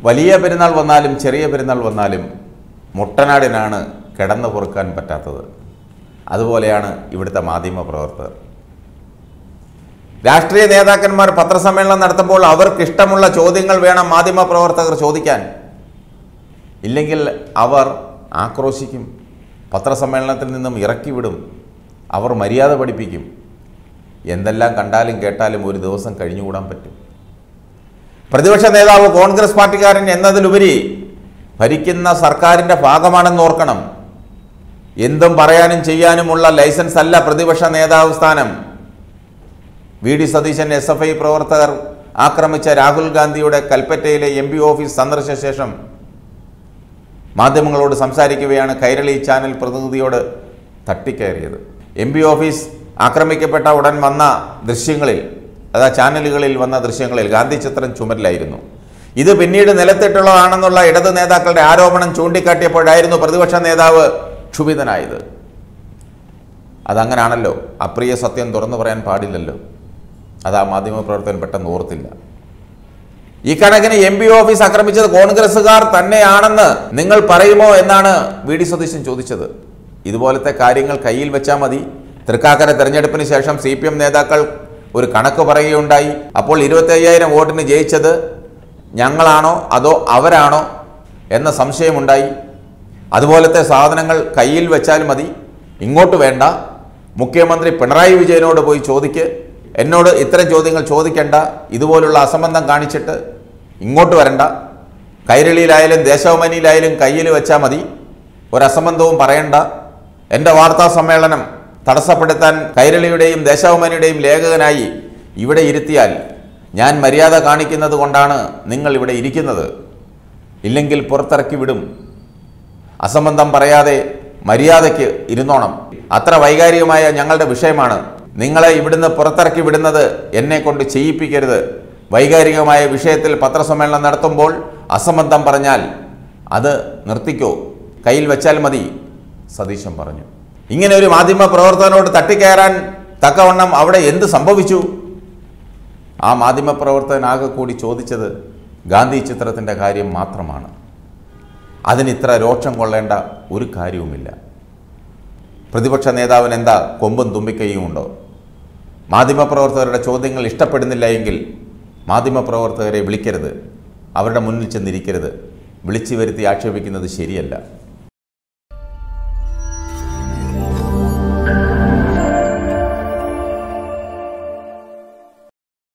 വലിയ പെരുന്നാൾ വന്നാലും ചെറിയ പെരുന്നാൾ വന്നാലും മുട്ടനാടിനാണ് കിടന്നു പൊറുക്കാൻ പറ്റാത്തത് അതുപോലെയാണ് ഇവിടുത്തെ മാധ്യമ പ്രവർത്തകർ രാഷ്ട്രീയ നേതാക്കന്മാർ പത്രസമ്മേളനം നടത്തുമ്പോൾ അവർക്ക് ഇഷ്ടമുള്ള ചോദ്യങ്ങൾ വേണം മാധ്യമ പ്രവർത്തകർ ചോദിക്കാൻ ഇല്ലെങ്കിൽ അവർ ആക്രോശിക്കും പത്രസമ്മേളനത്തിൽ നിന്നും ഇറക്കി വിടും അവർ മര്യാദ പഠിപ്പിക്കും എന്തെല്ലാം കണ്ടാലും കേട്ടാലും ഒരു ദിവസം കഴിഞ്ഞുകൂടാൻ പറ്റും പ്രതിപക്ഷ നേതാവ് കോൺഗ്രസ് പാർട്ടിക്കാരൻ എന്നതിലുപരി ഭരിക്കുന്ന സർക്കാരിൻ്റെ ഭാഗമാണെന്ന് ഓർക്കണം എന്തും പറയാനും ചെയ്യാനുമുള്ള ലൈസൻസ് അല്ല പ്രതിപക്ഷ നേതാവ് സ്ഥാനം V D Satheesan S F I പ്രവർത്തകർ ആക്രമിച്ച രാഹുൽ ഗാന്ധിയുടെ കൽപ്പറ്റയിലെ എം പി ഓഫീസ് സന്ദർശിച്ച ശേഷം മാധ്യമങ്ങളോട് സംസാരിക്കവെയാണ് കൈരളി ചാനൽ പ്രതിനിധിയോട് തട്ടിക്കയറിയത് എം പി ഓഫീസ് ആക്രമിക്കപ്പെട്ട ഉടൻ വന്ന ദൃശ്യങ്ങളിൽ അതാ ചാനലുകളിൽ വന്ന ദൃശ്യങ്ങളിൽ ഗാന്ധി ചിത്രം ചുമരിലായിരുന്നു ഇത് പിന്നീട് നിലത്തിട്ടുള്ളതാണെന്നുള്ള ഇടത് നേതാക്കളുടെ ആരോപണം ചൂണ്ടിക്കാട്ടിയപ്പോഴായിരുന്നു പ്രതിപക്ഷ നേതാവ് ക്ഷുഭിതനായത് അതങ്ങനാണല്ലോ അപ്രിയ സത്യം തുറന്നു പറയാൻ പാടില്ലല്ലോ അത് ആ മാധ്യമപ്രവർത്തകൻ പെട്ടെന്ന് ഓർത്തില്ല ഈ കണക്കിന് എം പി ഓഫീസ് ആക്രമിച്ചത് കോൺഗ്രസ്സുകാർ തന്നെയാണെന്ന് നിങ്ങൾ പറയുമോ എന്നാണ് വി ഡി സതീശൻ ചോദിച്ചത് ഇതുപോലത്തെ കാര്യങ്ങൾ കയ്യിൽ വെച്ചാൽ മതി തൃക്കാക്കര തെരഞ്ഞെടുപ്പിന് ശേഷം സി പി എം നേതാക്കൾ ഒരു കണക്ക് പറയുകയുണ്ടായി അപ്പോൾ ഇരുപത്തി അയ്യായിരം വോട്ടിന് ജയിച്ചത് ഞങ്ങളാണോ അതോ അവരാണോ എന്ന സംശയമുണ്ടായി അതുപോലത്തെ സാധനങ്ങൾ കയ്യിൽ വെച്ചാൽ മതി ഇങ്ങോട്ട് വേണ്ട മുഖ്യമന്ത്രി പിണറായി വിജയനോട് പോയി ചോദിക്ക് എന്നോട് ഇത്തരം ചോദ്യങ്ങൾ ചോദിക്കേണ്ട ഇതുപോലുള്ള അസംബന്ധം കാണിച്ചിട്ട് ഇങ്ങോട്ട് വരണ്ട കൈരളിയിലായാലും ദേശാഭിമാനിയിലായാലും കയ്യിൽ വെച്ചാൽ മതി ഒരസംബന്ധവും പറയണ്ട എൻ്റെ വാർത്താ സമ്മേളനം തടസ്സപ്പെടുത്താൻ കൈരളിയുടെയും ദേശാഭിമാനിയുടെയും ലേഖകനായി ഇവിടെ ഇരുത്തിയാൽ ഞാൻ മര്യാദ കാണിക്കുന്നത് കൊണ്ടാണ് നിങ്ങൾ ഇവിടെ ഇരിക്കുന്നത് ഇല്ലെങ്കിൽ പുറത്തിറക്കി വിടും അസംബന്ധം പറയാതെ മര്യാദയ്ക്ക് ഇരുന്നോണം അത്ര വൈകാരികമായ ഞങ്ങളുടെ വിഷയമാണ് നിങ്ങളെ ഇവിടുന്ന് പുറത്തിറക്കി വിടുന്നത് എന്നെ കൊണ്ട് ചെയ്യിപ്പിക്കരുത് വൈകാരികമായ വിഷയത്തിൽ പത്രസമ്മേളനം നടത്തുമ്പോൾ അസംബന്ധം പറഞ്ഞാൽ അത് നിർത്തിക്കോ കയ്യിൽ വെച്ചാൽ മതി സതീശൻ പറഞ്ഞു ഇങ്ങനെ ഒരു മാധ്യമ പ്രവർത്തകനോട് തട്ടിക്കയറാൻ തക്കവണ്ണം അവിടെ എന്ത് സംഭവിച്ചു ആ മാധ്യമ പ്രവർത്തകൻ ആകെ കൂടി ചോദിച്ചത് ഗാന്ധി ചിത്രത്തിൻ്റെ കാര്യം മാത്രമാണ് അതിന് ഇത്ര രോക്ഷം കൊള്ളേണ്ട ഒരു കാര്യവുമില്ല പ്രതിപക്ഷ നേതാവിന് എന്താ കൊമ്പും തുമ്പിക്കൈയും ഉണ്ടോ മാധ്യമപ്രവർത്തകരുടെ ചോദ്യങ്ങൾ ഇഷ്ടപ്പെടുന്നില്ല എങ്കിൽ മാധ്യമപ്രവർത്തകരെ വിളിക്കരുത് അവരുടെ മുന്നിൽ ചെന്നിരിക്കരുത് വിളിച്ചു വരുത്തി ആക്ഷേപിക്കുന്നത് ശരിയല്ല